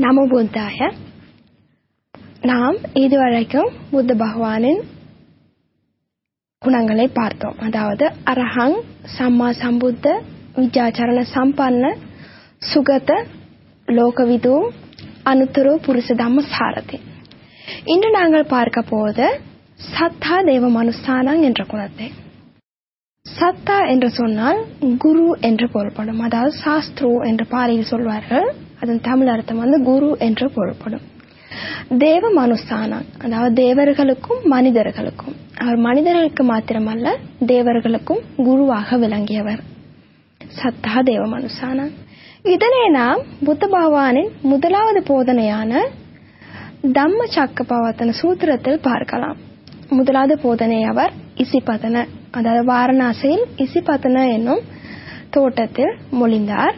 நமோ புத்தாய நாம் இதுவரைக்கும் புத்த பகவானின் குணங்களை பார்த்தோம் அதாவது அரஹங் சம்மா சம்புத்த விஜாச்சரண சம்பன்ன சுகத லோகவிது அனுத்தரு புருஷ தம்ம சாரதி இன்று நாங்கள் பார்க்க போவது சத்தா தேவ மனுஸ்தானம் என்ற குணத்தை சத்தா என்று சொன்னால் குரு என்று பொருள்படும் அதாவது சாஸ்திரு என்று பாலியில் சொல்வார்கள் அதன் தமிழ் அர்த்தம் வந்து குரு என்று பொருள்படும் தேவ மனுஸ்தானம் அதாவது தேவர்களுக்கும் மனிதர்களுக்கும் அவர் மனிதர்களுக்கு மாத்திரமல்ல தேவர்களுக்கும் குருவாக விளங்கியவர் சத்தா தேவ மனுஸ்தானம் இதனை நாம் புத்த பகவானின் முதலாவது போதனையான தம்ம சக்க பவத்தன சூத்திரத்தில் பார்க்கலாம் முதலாவது போதனை அவர் இசிபதன அதாவது வாரணாசியில் இசிபதன என்னும் தோட்டத்தில் மொழிந்தார்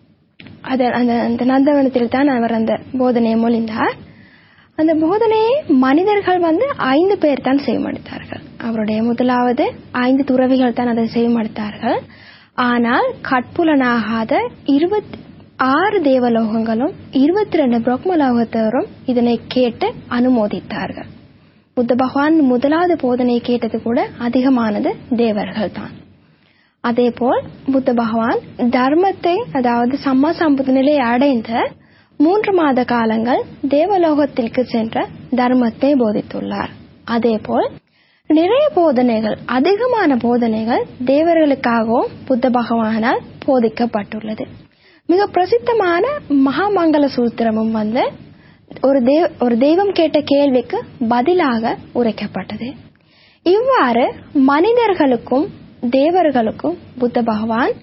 அது அந்த அந்த நந்தவனத்தில் தான் அவர் அந்த போதனையை மொழிந்தார் அந்த போதனையை மனிதர்கள் வந்து ஐந்து பேர் தான் செய்யமடுத்தார்கள் அவருடைய முதலாவது ஐந்து துறவிகள் தான் அதை செய்யமடுத்தார்கள் ஆனால் கட்புலனாகாத இருபத்தி ஆறு தேவலோகங்களும் இருபத்தி ரெண்டு பிரம்மலோகத்தவரும் இதனை கேட்டு அனுமோதித்தார்கள் புத்த பகவான் முதலாவது போதனை கேட்டது கூட அதிகமானது தேவர்கள் தான் அதேபோல் புத்த பகவான் தர்மத்தை அதாவது சம்மா சம்புத்த நிலையை அடைந்த மூன்று மாத காலங்கள் தேவலோகத்திற்கு சென்ற தர்மத்தை போதித்துள்ளார் அதேபோல் நிறைய போதனைகள் அதிகமான போதனைகள் தேவர்களுக்காகவும் புத்த பகவானால் போதிக்கப்பட்டுள்ளது மிக பிரசித்தமான மகாமங்கல சூத்திரமும் வந்து ஒரு தேவ ஒரு தெய்வம் கேட்ட கேள்விக்கு பதிலாக உரைக்கப்பட்டது இவ்வாறு மனிதர்களுக்கும் தேவர்களுக்கும் புத்த பகவான்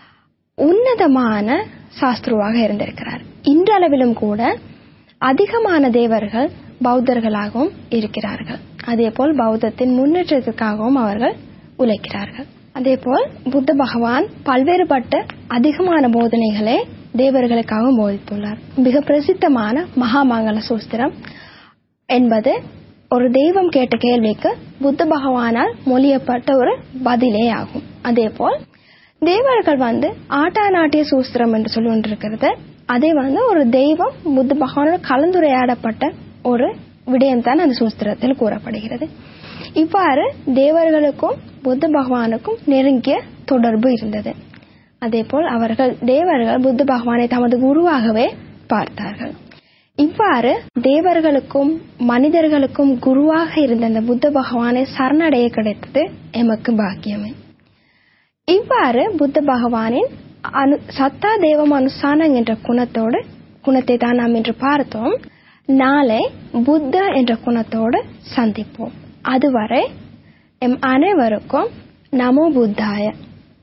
உன்னதமான சாஸ்திருவாக இருந்திருக்கிறார் இன்றளவிலும் கூட அதிகமான தேவர்கள் பௌத்தர்களாகவும் இருக்கிறார்கள் அதேபோல் பௌத்தத்தின் முன்னேற்றத்திற்காகவும் அவர்கள் உழைக்கிறார்கள் அதேபோல் புத்த பகவான் பல்வேறுபட்ட அதிகமான போதனைகளை தேவர்களுக்காகவும் போதித்துள்ளார் மிக பிரசித்தமான மகாமங்கல சூஸ்திரம் என்பது ஒரு தெய்வம் கேட்ட கேள்விக்கு புத்த பகவானால் மொழியப்பட்ட ஒரு பதிலே ஆகும் அதேபோல் தேவர்கள் வந்து ஆட்டா நாட்டிய சூஸ்திரம் என்று சொல்லி ஒன்றிருக்கிறது அதே வந்து ஒரு தெய்வம் புத்த பகவானோட கலந்துரையாடப்பட்ட ஒரு விடயம் தான் அந்த சூஸ்திரத்தில் கூறப்படுகிறது இவ்வாறு தேவர்களுக்கும் புத்த பகவானுக்கும் நெருங்கிய தொடர்பு இருந்தது அதேபோல் அவர்கள் தேவர்கள் புத்த பகவானை தமது குருவாகவே பார்த்தார்கள் இவ்வாறு தேவர்களுக்கும் மனிதர்களுக்கும் குருவாக இருந்த அந்த புத்த பகவானை சரணடைய கிடைத்தது எமக்கு பாக்கியமே இவ்வாறு புத்த பகவானின் அனு சத்தா தேவம் அனுசானம் என்ற குணத்தோடு குணத்தை தான் நாம் இன்று பார்த்தோம் நாளை புத்த என்ற குணத்தோடு சந்திப்போம் அதுவரை எம் அனைவருக்கும் நமோ புத்தாய